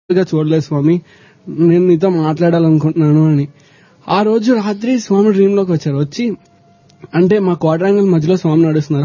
గా చూడలేదు స్వామి నేను నీతో మాట్లాడాలనుకుంటున్నాను అని ఆ రోజు రాత్రి స్వామి డ్రీమ్ లోకి వచ్చారు వచ్చి అంటే మా క్వాడ్రాంగిల్ మధ్యలో స్వామి నడుస్తున్నారు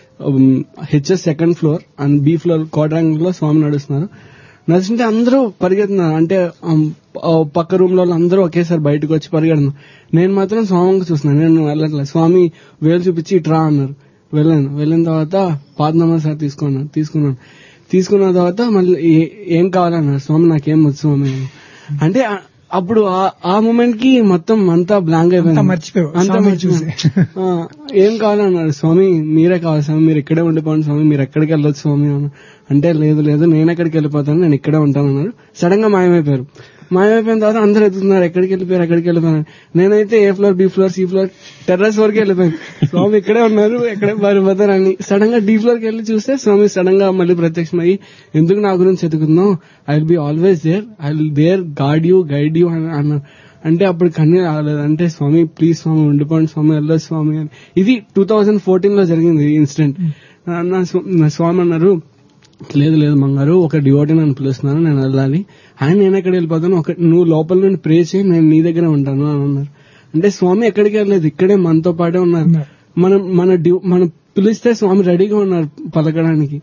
HS second floor and B floor quadrangle లో స్వామి నడుస్తున్నారు నడుస్తుంటే అందరూ పరిగెత్తున్నారు అంటే ఆమ్, ఆ పక్క రూమ్ లో అందరూ ఒకేసారి బయటకు వచ్చి పరిగెడుతున్నారు నేను మాత్రం స్వామికి చూస్తున్నాను నేను వెళ్ళట్లేదు స్వామి వేలు చూపించి ఇట్రా అన్నారు వెళ్ళాను వెళ్ళిన తర్వాత పాదనమా సార్ తీసుకున్నాను తీసుకున్నాను తీసుకున్న తర్వాత మళ్ళీ ఏ- ఏం కావాలన్నారు స్వామి నాకేం వచ్చు స్వామి అని. అంటే ఆ- అప్పుడు ఆ- ఆ మూమెంట్ కి మొత్తం అంతా బ్లాంక్ అయిపోయింది అంతా మర్చిపోయావు, అంతా స్వామిని మర్చిపోయాను. చూసి. ఆ, ఏం కావాలన్నారు స్వామి మీరే కావాలి స్వామి మీరు ఇక్కడే ఉండిపోండి స్వామి మీరు ఎక్కడికి వెళ్ళొచ్చు స్వామి అన్న అంటే లేదు లేదు నేను ఎక్కడికి వెళ్ళిపోతాను నేను ఇక్కడే ఉంటాను అన్నారు సడన్ గా మాయమైపోయారు మాయమైపోయిన తర్వాత అందరూ ఎత్తుతున్నారు ఎక్కడికి వెళ్ళిపోయారు ఎక్కడికి వెళ్ళిపోయారు నేనైతే A floor B floor C floor terrace వరకు వెళ్ళిపోయాను స్వామి ఇక్కడే ఉన్నారు ఎక్కడే పారిపోతారు అని సడన్ గా డి ఫ్లోర్ కి వెళ్ళి చూస్తే స్వామి సడన్ గా మళ్ళీ ప్రత్యక్షమయ్యి ఎందుకు నా గురించి ఎదుగుతున్నావు I will be always there I will there guard you guide you అని అన్నారు అంటే అప్పుడు కన్నీ రాలేదు అంటే స్వామి ప్లీజ్ స్వామి ఉండిపోండి స్వామి వెళ్ళొచ్చు స్వామి అని ఇది టూ థౌజండ్ ఫోర్టీన్ లో జరిగింది ఈ ఇన్సిడెంట్ నా స్వ- నా స్వామి అన్నారు లేదు లేదు మంగారు ఒక డివోటీ నన్ను పిలుస్తున్నాను నేను వెళ్ళాలి ఆయన నేను ఎక్కడ వెళ్ళిపోతాను ఒక నువ్వు లోపల నుండి ప్రే చేయి నేను నీ దగ్గర ఉంటాను అని అన్నారు అంటే స్వామి ఎక్కడికి వెళ్ళలేదు ఇక్కడే మనతో పాటే ఉన్నారు ఉన్నారు. మనం మన డ్యూ- మనం పిలిస్తే స్వామి రెడీగా ఉన్నారు పలకడానికి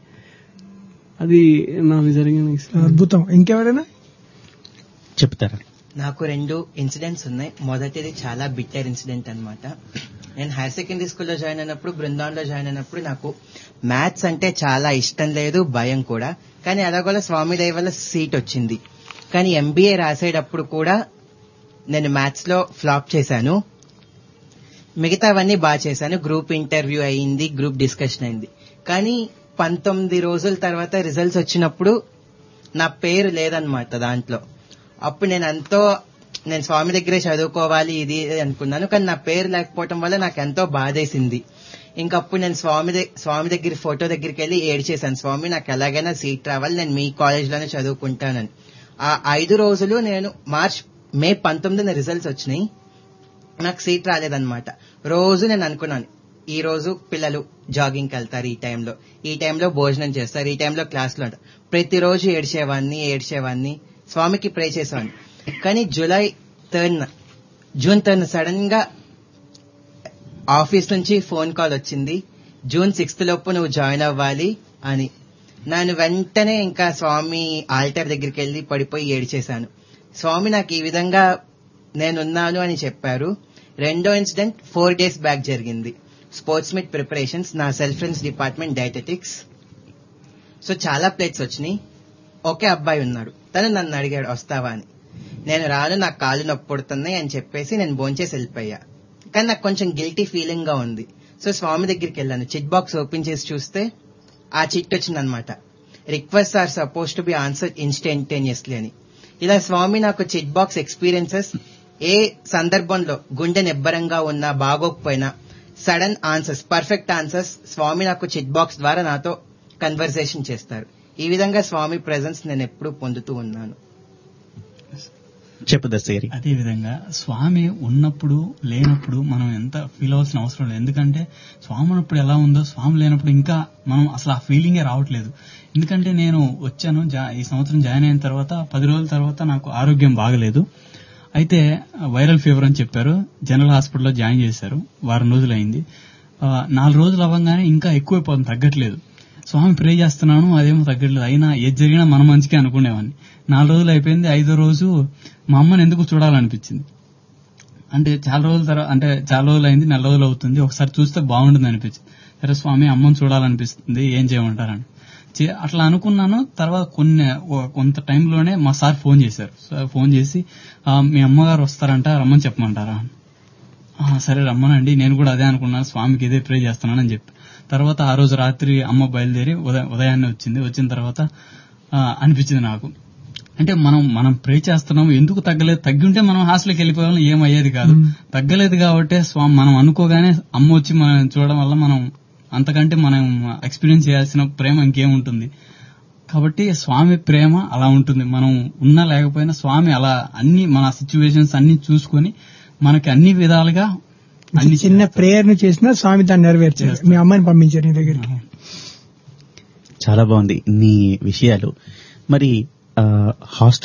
అది నాకు జరిగిన ఇన్సిడెంట్. అద్భుతం ఇంకెవరైనా చెప్తారా నాకు రెండు ఇన్సిడెంట్స్ ఉన్నాయి మొదటిది చాలా బిట్టర్ ఇన్సిడెంట్ అన్నమాట నేను హైర్ సెకండరీ స్కూల్లో జాయిన్ అయినప్పుడు బృందావన్లో జాయిన్ అయినప్పుడు నాకు మ్యాథ్స్ అంటే చాలా ఇష్టం లేదు భయం కూడా కానీ అలాగోలా స్వామి దయ వల్ల సీట్ వచ్చింది కానీ ఎంబీఏ రాసేటప్పుడు కూడా నేను మ్యాథ్స్ లో ఫ్లాప్ చేశాను మిగతావన్నీ బాగా చేశాను గ్రూప్ ఇంటర్వ్యూ అయింది గ్రూప్ డిస్కషన్ అయింది కానీ పంతొమ్మిది రోజుల తర్వాత రిజల్ట్స్ వచ్చినప్పుడు నా పేరు లేదనమాట దాంట్లో అప్పుడు నేను ఎంతో నేను స్వామి దగ్గరే చదువుకోవాలి ఇది ఇది అనుకున్నాను కానీ నా పేరు లేకపోవటం వల్ల నాకు ఎంతో బాధేసింది ఇంకప్పుడు నేను స్వామి ద- స్వామి దగ్గర ఫోటో దగ్గరికి వెళ్ళి ఏడ్చేశాను స్వామి నాకు ఎలాగైనా సీట్ రావాలి నేను మీ కాలేజ్లోనే చదువుకుంటానని ఆ ఐదు రోజులు నేను మార్చ్ మే పంతొమ్మిదిన రిజల్ట్స్ వచ్చినాయి నాకు సీట్ రాలేదన్నమాట రోజు నేను అనుకున్నాను ఈ రోజు పిల్లలు జాగింగ్కి వెళ్తారు ఈ టైంలో ఈ టైంలో భోజనం చేస్తారు ఈ టైంలో క్లాస్లో ఉంటారు ప్రతిరోజు ఏడ్చేవాడిని ఏడ్చేవాడిని స్వామికి ప్రే చేసేవాడిని కానీ July third June third sudden గా ఆఫీస్ నుంచి ఫోన్ కాల్ వచ్చింది జూన్ సిక్స్త్ లోపు నువ్వు జాయిన్ అవ్వాలి అని నేను వెంటనే ఇంకా స్వామి ఆల్టర్ దగ్గరికి వెళ్ళి పడిపోయి ఏడ్చేశాను స్వామి నాకు ఈ విధంగా నేనున్నాను అని చెప్పారు రెండో ఇన్సిడెంట్ ఫోర్ డేస్ బ్యాక్ జరిగింది sports meet preparations myself friends department dietetics so చాలా ప్లేట్స్ వచ్చినాయి ఒకే అబ్బాయి ఉన్నాడు తను నన్ను అడిగాడు వస్తావా అని నేను రాను నాకు కాళ్ళు నొప్పి పుడుతున్నాయి అని చెప్పేసి నేను భోంచేసి వెళ్ళిపోయా కానీ నాకు కొంచెం గిల్టీ ఫీలింగ్ గా ఉంది సో స్వామి దగ్గరికి వెళ్ళాను చిట్ బాక్స్ ఓపెన్ చేసి చూస్తే ఆ చిట్ వచ్చిందనమాట request are suppose to be answer instantaneously అని ఇలా స్వామి నాకు చిట్ బాక్స్ ఎక్స్పీరియన్సెస్ ఏ సందర్భంలో గుండె నిబ్బరంగా ఉన్నా బాగోకపోయినా sudden answers perfect answers Swami నాకు చిట్ బాక్స్ ద్వారా నాతో కన్వర్సేషన్ చేస్తారు ఈ విధంగా స్వామి ప్రెజెన్స్ నేను ఎప్పుడూ పొందుతూ ఉన్నాను చెప్పు దశగిరి అదే విధంగా స్వామి ఉన్నప్పుడు లేనప్పుడు మనం ఎంత ఫీల్ అవ్వాల్సిన అవసరం లేదు ఎందుకంటే స్వామి ఉన్నప్పుడు ఎలా ఉందో స్వామి లేనప్పుడు ఇంకా మనం అసలు ఆ ఫీలింగే రావట్లేదు ఎందుకంటే నేను వచ్చాను జా- ఈ సంవత్సరం జాయిన్ అయిన తర్వాత పది రోజుల తర్వాత నాకు ఆరోగ్యం బాగలేదు అయితే వైరల్ ఫీవర్ అని చెప్పారు జనరల్ హాస్పిటల్లో జాయిన్ చేశారు వారం రోజులు అయింది ఆ, నాలుగు రోజులు అవ్వగానే ఇంకా ఎక్కువైపోతుంది తగ్గట్లేదు స్వామి ప్రే చేస్తున్నాను అదేమో తగ్గట్లేదు అయినా ఏది జరిగినా మన మంచిగా అనుకునేవాడిని నాలుగు రోజులు అయిపోయింది ఐదో రోజు మా అమ్మని ఎందుకు చూడాలనిపించింది అంటే చాలా రోజుల తర్వాత అంటే చాలా రోజులు అయింది నెల రోజులు అవుతుంది ఒకసారి చూస్తే బాగుంటుంది అనిపించింది సరే స్వామి అమ్మని చూడాలనిపిస్తుంది ఏం చేయమంటారని చే- అట్లా అనుకున్నాను తర్వాత కొన్ని ఓ- కొంత టైంలోనే మా సార్ ఫోన్ చేశారు సార్ ఫోన్ చేసి "ఆ, మీ అమ్మగారు వస్తారంట రమ్మని చెప్పమంటారా అని. "ఆ, సరే రమ్మనండి నేను కూడా అదే అనుకున్నాను స్వామికి ఇదే ప్రే చేస్తున్నానని చెప్పి తర్వాత ఆ రోజు రాత్రి అమ్మ బయలుదేరి ఉదయ ఉదయాన్నే వచ్చింది వచ్చిన తర్వాత ఆ, అనిపించింది నాకు అంటే మనం మనం ప్రే చేస్తున్నాం ఎందుకు తగ్గలేదు తగ్గి ఉంటే మనం హాస్టల్కి వెళ్ళిపోవాలి ఏమయ్యేది కాదు తగ్గలేదు కాబట్టి స్వామి మనం అనుకోగానే అమ్మ వచ్చి మనం చూడడం వల్ల మనం అంతకంటే మనం ఎక్స్పీరియన్స్ చేయాల్సిన ప్రేమ ఇంకేముంటుంది కాబట్టి స్వామి ప్రేమ అలా ఉంటుంది మనం ఉన్నా లేకపోయినా స్వామి అలా అన్ని మన సిచ్యువేషన్స్ అన్ని చూసుకొని మనకి అన్ని విధాలుగా అన్ని చిన్న చేస్తారు. ప్రేయర్ ను చేసినా స్వామి దాన్ని నెరవేర్చారు మీ అమ్మని పంపించారు నీ దగ్గరికి చాలా బాగుంది ఇన్ని విషయాలు మరి హాస్టల్